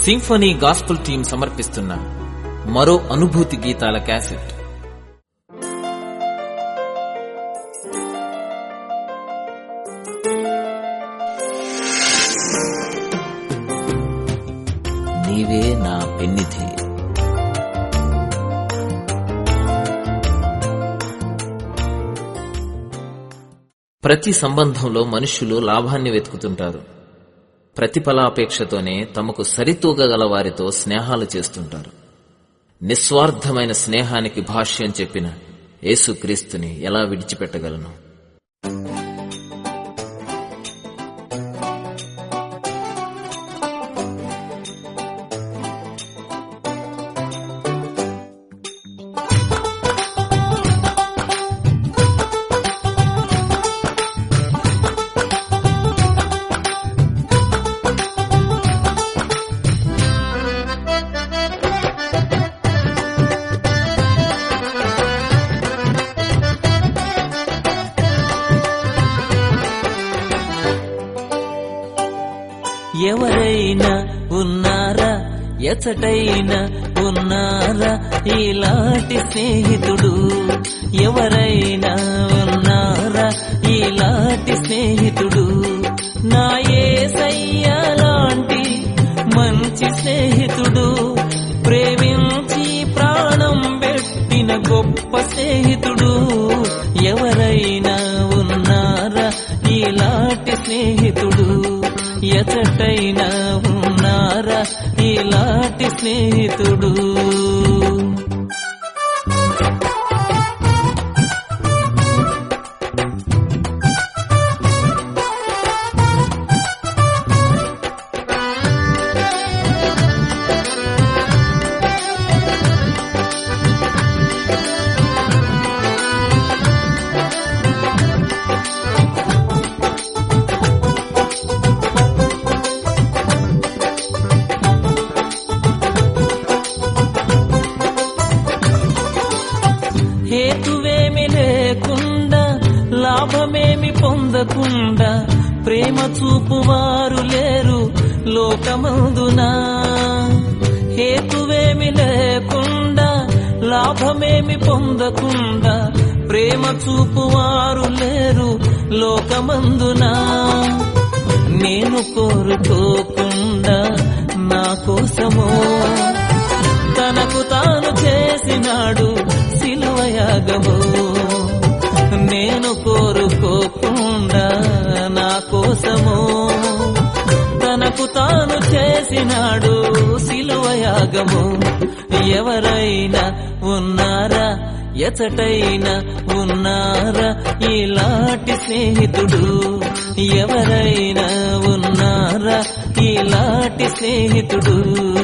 symphony gospel team సమర్పిస్తున్న మరో అనుభూతి గీతాల క్యాసెట్ నీవే నా పెన్నిధి ప్రతి సంబంధంలో మనుష్యులు లాభాన్ని వెతుకుతుంటారు ప్రతిఫలాపేక్షతోనే తమకు సరితూగగల వారితో స్నేహాలు చేస్తుంటారు నిస్వార్థమైన స్నేహానికి భాష్యం చెప్పిన యేసుక్రీస్తుని ఎలా విడిచిపెట్టగలను ఎవరైనా ఉన్నారా ఎచటైనా ఉన్నారా ఇలాంటి స్నేహితుడు ఎవరైనా ఉన్నారా ఇలాంటి స్నేహితుడు నా ఏసయ్య లాంటి మంచి స్నేహితుడు ప్రేమించి ప్రాణం పెట్టిన గొప్ప స్నేహితుడు ఎవరైనా ఉన్నారా ఇలాంటి స్నేహితుడు ఎచటైనా ఉన్నారా ఇలాంటి స్నేహితుడు హేతువేమి లేకుండా లాభమేమి పొందకుండా ప్రేమ చూపువారు లేరు లోకమందునా హేతువేమి లేకుండా లాభమేమి పొందకుండా ప్రేమ చూపువారు లేరు లోకమందునా నేను కోరుకోకుండా నా కోసమో తనకు తాను చేసినాడు సిలువయాగము నేను కోరుకోకుండా నా కోసము తనకు తాను చేసినాడు సిలువయాగము ఎవరైనా ఉన్నారా ఎచటైనా ఉన్నారా ఇలాంటి స్నేహితుడు ఎవరైనా ఉన్నారా ఇలాంటి స్నేహితుడు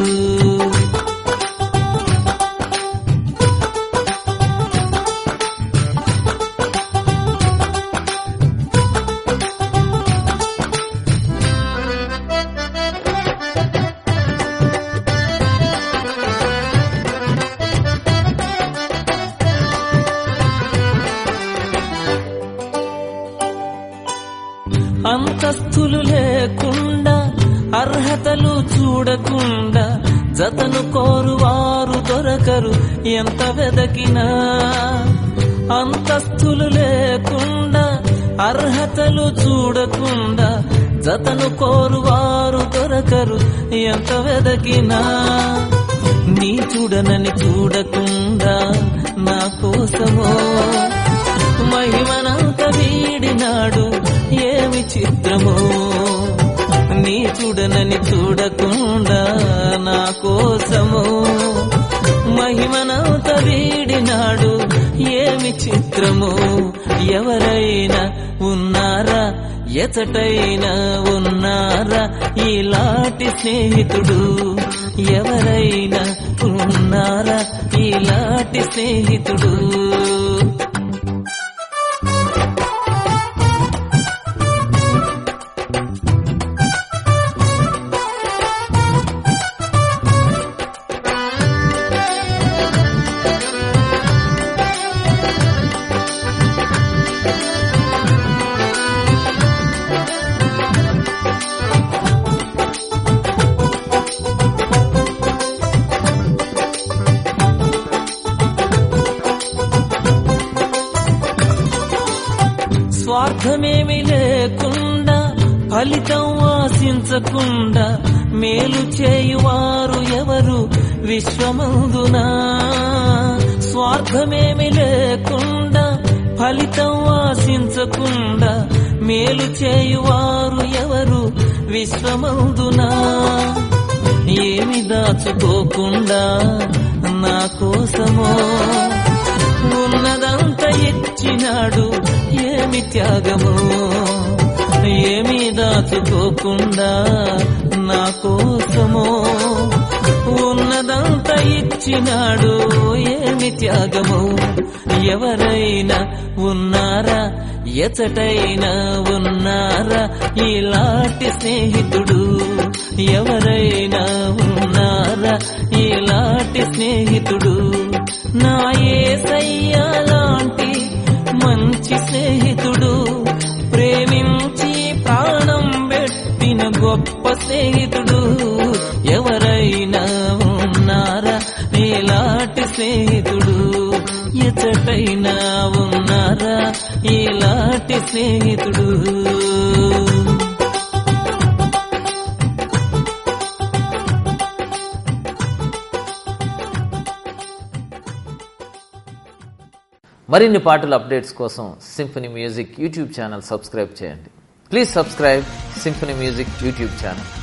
అంతస్తులు లేకుండా అర్హతలు చూడకుండా జతను కోరువారు దొరకరు ఎంత వెదకినా అంతస్తులు లేకుండా అర్హతలు చూడకుండా జతను కోరువారు దొరకరు ఎంత వెదకినా నీ చూడనని చూడకుండా నా కోసమో మహిమనంత వీడినాడు ఏమి చిత్రమో నీ చూడనని చూడకుండా నా కోసము మహిమనంత వీడినాడు ఏమి చిత్రము ఎవరైనా ఉన్నారా ఎచటైనా ఉన్నారా ఇలాంటి స్నేహితుడు ఎవరైనా ఉన్నారా ఇలాంటి స్నేహితుడు స్వార్థమేమి లేకుండా ఫలితం ఆశించకుండా మేలు చేయువారు ఎవరు విశ్వమందునా స్వార్థమేమి లేకుండా ఫలితం ఆశించకుండా మేలు చేయువారు ఎవరు విశ్వమందునా ఏమి దాచుకోకుండా నా కోసమో ఉన్నదంత ఇచ్చినాడు ఏమి త్యాగము ఏమి దాచుకోకుండా నా కోసమో ఉన్నదంత ఇచ్చినాడు ఏమి త్యాగము ఎవరైనా ఉన్నారా ఎచటైనా ఉన్నారా ఇలాంటి స్నేహితుడు ఎవరైనా ఉన్నారా ఇలాంటి స్నేహితుడు నా ఏసయ్య లాంటి మంచి స్నేహితుడు ప్రేమించి ప్రాణం పెట్టిన గొప్ప స్నేహితుడు ఎవరైనా ఉన్నారా ఇలాంటి స్నేహితుడు ఎచటైనా ఉన్నారా ఇలాంటి స్నేహితుడు మరిన్ని పాటల అప్డేట్స్ కోసం Symphony music YouTube channel subscribe చేయండి please subscribe Symphony music YouTube channel